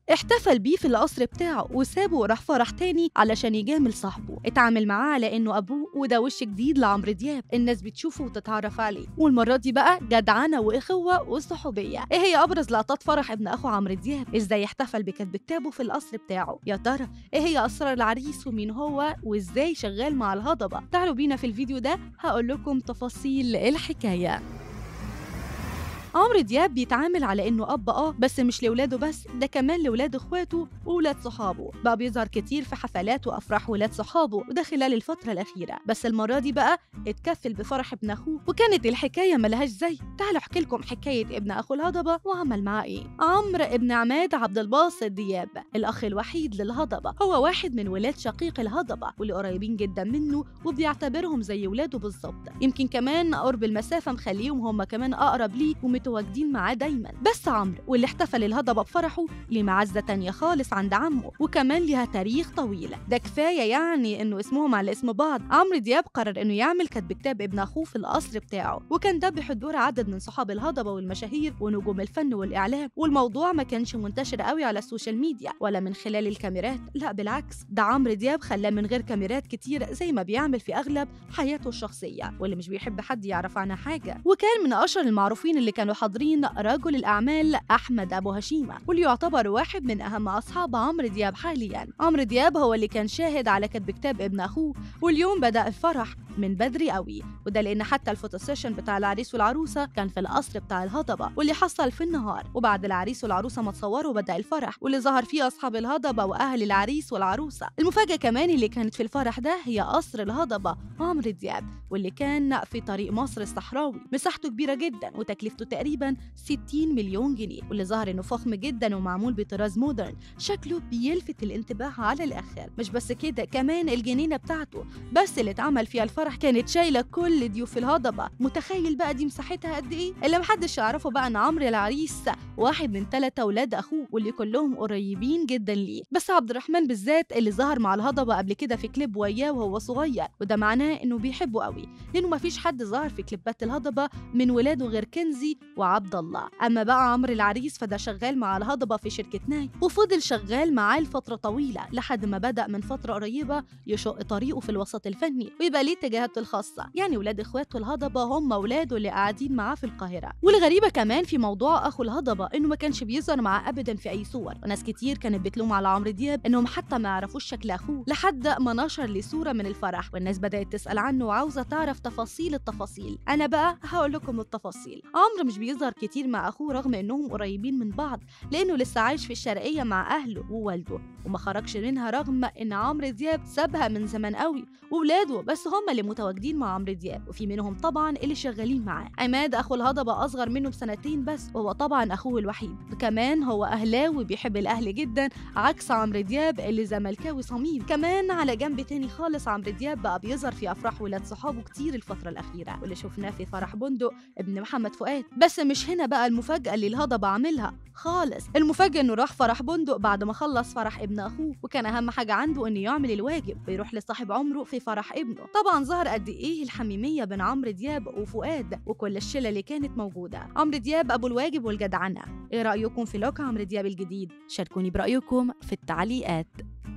احتفل بيه في القصر بتاعه وسابه وراح فرح تاني علشان يجامل صاحبه اتعامل معاه على انه ابوه وده وش جديد لعمرو دياب الناس بتشوفه وتتعرف عليه والمره دي بقى جدعنه واخوه وصحوبيه ايه هي ابرز لقطات فرح ابن اخو عمرو دياب ازاي احتفل بكتب كتابه في القصر بتاعه يا ترى ايه هي اسرار العريس ومين هو وازاي شغال مع الهضبه تعالوا بينا في الفيديو ده هقول لكم تفاصيل الحكايه عمرو دياب بيتعامل على انه اب اه بس مش لاولاده بس ده كمان لاولاد اخواته واولاد صحابه بقى بيظهر كتير في حفلات وافراح ولاد صحابه وده خلال الفتره الاخيره بس المره دي بقى اتكفل بفرح ابن اخوه وكانت الحكايه ملهاش زي تعالوا احكي لكم حكايه ابن اخو الهضبه وعمل معاه ايه عمرو ابن عماد عبد الباسط دياب الاخ الوحيد للهضبه هو واحد من ولاد شقيق الهضبه واللي قريبين جدا منه وبيعتبرهم زي ولاده بالظبط يمكن كمان قرب المسافه مخليهم هم كمان اقرب ليه ومتواجدين معاه دايما بس عمرو واللي احتفل الهضبه بفرحه ليه معزه تانية خالص عند عمه وكمان ليها تاريخ طويل ده كفايه يعني انه اسمهم على اسم بعض عمرو دياب قرر انه يعمل كتب كتاب ابن اخوه في القصر بتاعه وكان ده بحضور عدد من صحاب الهضبه والمشاهير ونجوم الفن والاعلام والموضوع ما كانش منتشر قوي على السوشيال ميديا ولا من خلال الكاميرات لا بالعكس ده عمرو دياب خلاه من غير كاميرات كتير زي ما بيعمل في اغلب حياته الشخصيه واللي مش بيحب حد يعرف عنها حاجه وكان من اشهر المعروفين اللي كانوا حاضرين رجل الاعمال احمد ابو هشيمه واللي يعتبر واحد من اهم اصحاب عمرو دياب حاليا عمرو دياب هو اللي كان شاهد على كتب كتاب ابن اخوه واليوم بدا الفرح من بدري قوي وده لان حتى الفوتو سيشن بتاع العريس والعروسه كان في القصر بتاع الهضبه واللي حصل في النهار وبعد العريس والعروسه ما تصوروا بدا الفرح واللي ظهر فيه اصحاب الهضبه واهل العريس والعروسه المفاجاه كمان اللي كانت في الفرح ده هي قصر الهضبه عمرو دياب واللي كان في طريق مصر الصحراوي مساحته كبيره جدا وتكلفته تقريبا 60 مليون جنيه واللي ظهر انه فخم جدا ومعمول بطراز مودرن شكله بيلفت الانتباه على الاخر مش بس كده كمان الجنينه بتاعته بس اللي اتعمل فيها الفرح كانت شايله كل ضيوف الهضبه متخيل بقى دي مساحتها قد ايه اللي محدش يعرفه بقى ان عمرو العريس واحد من ثلاثة اولاد اخوه واللي كلهم قريبين جدا ليه بس عبد الرحمن بالذات اللي ظهر مع الهضبه قبل كده في كليب وياه وهو صغير وده معناه انه بيحبه قوي لانه مفيش حد ظهر في كليبات الهضبه من ولاده غير كنزي وعبد الله اما بقى عمرو العريس فده شغال مع الهضبه في شركه ناي وفضل شغال معاه لفتره طويله لحد ما بدا من فتره قريبه يشق طريقه في الوسط الفني ويبقى ليه اتجاهاته الخاصه يعني ولاد اخواته الهضبه هم ولاده اللي قاعدين معاه في القاهره والغريبه كمان في موضوع اخو الهضبه انه ما كانش بيظهر معاه ابدا في اي صور وناس كتير كانت بتلوم على عمرو دياب انهم حتى ما يعرفوش شكل اخوه لحد ما نشر لي صوره من الفرح والناس بدات تسال عنه وعاوزه تعرف تفاصيل التفاصيل انا بقى هقول لكم التفاصيل عمرو مش بيظهر كتير مع اخوه رغم انهم قريبين من بعض لانه لسه عايش في الشرقيه مع اهله ووالده وما خرجش منها رغم ان عمرو دياب سابها من زمان قوي وولاده بس هم اللي متواجدين مع عمرو دياب وفي منهم طبعا اللي شغالين معاه عماد اخو الهضبه اصغر منه بسنتين بس وهو طبعا اخوه الوحيد كمان هو اهلاوي بيحب الاهل جدا عكس عمرو دياب اللي زملكاوي صميم كمان على جنب تاني خالص عمرو دياب بقى بيظهر في افراح ولاد صحابه كتير الفتره الاخيره واللي شفناه في فرح بندق ابن محمد فؤاد بس مش هنا بقى المفاجاه اللي الهضبه عاملها خالص المفاجاه انه راح فرح بندق بعد ما خلص فرح ابن اخوه وكان اهم حاجه عنده انه يعمل الواجب ويروح لصاحب عمره في فرح ابنه طبعا ظهر قد ايه الحميميه بين عمرو دياب وفؤاد وكل الشله اللي كانت موجوده عمرو دياب ابو الواجب والجدعنه ايه رايكم في لوك عمرو دياب الجديد شاركوني برايكم في التعليقات